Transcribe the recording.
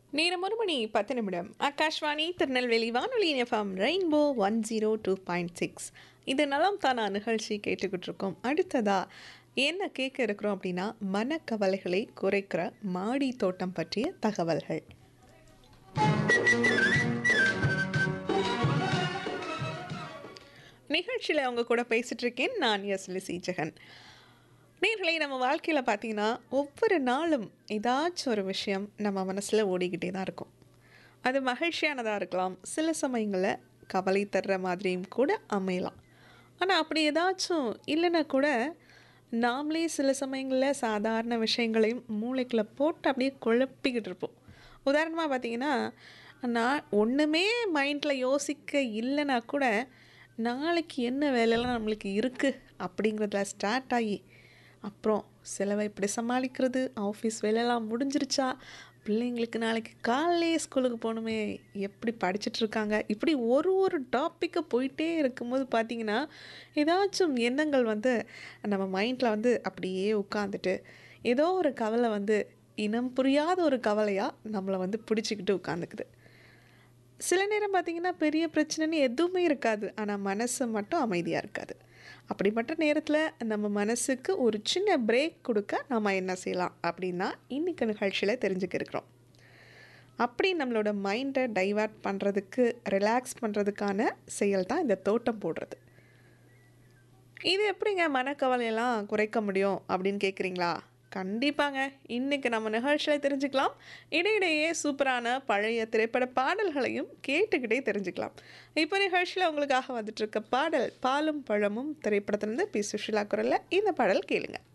நேரம் ஒரு மணி பத்து நிமிடம் ஆகாஷ்வாணி திருநெல்வேலி வானொலி FM rainbow one zero two point six இது நலம் தானா நிகழ்ச்சி கேட்டுக்கிட்டு இருக்கோம் அடுத்ததா என்ன கேட்க இருக்கிறோம் அப்படின்னா மனக்கவலைகளை குறைக்கிற மாடி தோட்டம் பற்றிய தகவல்கள் நிகழ்ச்சியில் அவங்க கூட பேசிட்டு இருக்கேன் நான் எஸ் லிசி ஜெகன் நேர்களை நம்ம வாழ்க்கையில் பார்த்தீங்கன்னா ஒவ்வொரு நாளும் ஏதாச்சும் ஒரு விஷயம் நம்ம மனசில் ஓடிக்கிட்டே தான் இருக்கும் அது மகிழ்ச்சியானதாக இருக்கலாம் சில சமயங்களில் கவலை தர்ற மாதிரியும் கூட அமையலாம் ஆனால் அப்படி ஏதாச்சும் இல்லைன்னா கூட நாமளே சில சமயங்களில் சாதாரண விஷயங்களையும் மூளைக்குள்ளே போட்டு அப்படியே குழப்பிக்கிட்டு இருப்போம் உதாரணமாக பார்த்தீங்கன்னா நான் ஒன்றுமே மைண்டில் யோசிக்க இல்லைன்னா கூட நாளைக்கு என்ன வேலையெல்லாம் நம்மளுக்கு இருக்குது அப்படிங்கிறதுல ஸ்டார்ட் ஆகி அப்புறம் செலவை எப்படி சமாளிக்கிறது ஆஃபீஸ் வேலையெல்லாம் முடிஞ்சிருச்சா பிள்ளைங்களுக்கு நாளைக்கு காலையிலே ஸ்கூலுக்கு போகணுமே எப்படி படிச்சுட்டு இருக்காங்க இப்படி ஒரு ஒரு டாப்பிக்கை போயிட்டே இருக்கும்போது பார்த்தீங்கன்னா ஏதாச்சும் எண்ணங்கள் வந்து நம்ம மைண்டில் வந்து அப்படியே உட்காந்துட்டு ஏதோ ஒரு கவலை வந்து இனம் புரியாத ஒரு கவலையாக நம்மளை வந்து பிடிச்சிக்கிட்டு உட்காந்துக்குது சில நேரம் பார்த்திங்கன்னா பெரிய பிரச்சனைன்னு எதுவுமே இருக்காது ஆனால் மனசு மட்டும் அமைதியாக இருக்காது அப்படிப்பட்ட நேரத்தில் நம்ம மனசுக்கு ஒரு சின்ன பிரேக் கொடுக்க நம்ம என்ன செய்யலாம் அப்படின்னா இன்றைக்கி நிகழ்ச்சியில் தெரிஞ்சுக்க இருக்கிறோம் அப்படி நம்மளோட மைண்டை டைவர்ட் பண்ணுறதுக்கு ரிலாக்ஸ் பண்ணுறதுக்கான செயல் தான் இந்த தோட்டம் போடுறது இது எப்படிங்க மனக்கவலையெல்லாம் குறைக்க முடியும் அப்படின்னு கேட்குறீங்களா கண்டிப்பாங்க இன்றைக்கி நம்ம நிகழ்ச்சியில் தெரிஞ்சுக்கலாம் இடையிடையே சூப்பரான பழைய திரைப்பட பாடல்களையும் கேட்டுக்கிட்டே தெரிஞ்சுக்கலாம் இப்போ நிகழ்ச்சியில் உங்களுக்காக வந்துட்டு இருக்க பாடல் பாலும் பழமும் திரைப்படத்திலிருந்து பி சுஷிலா குரலில் இந்த பாடல் கேளுங்க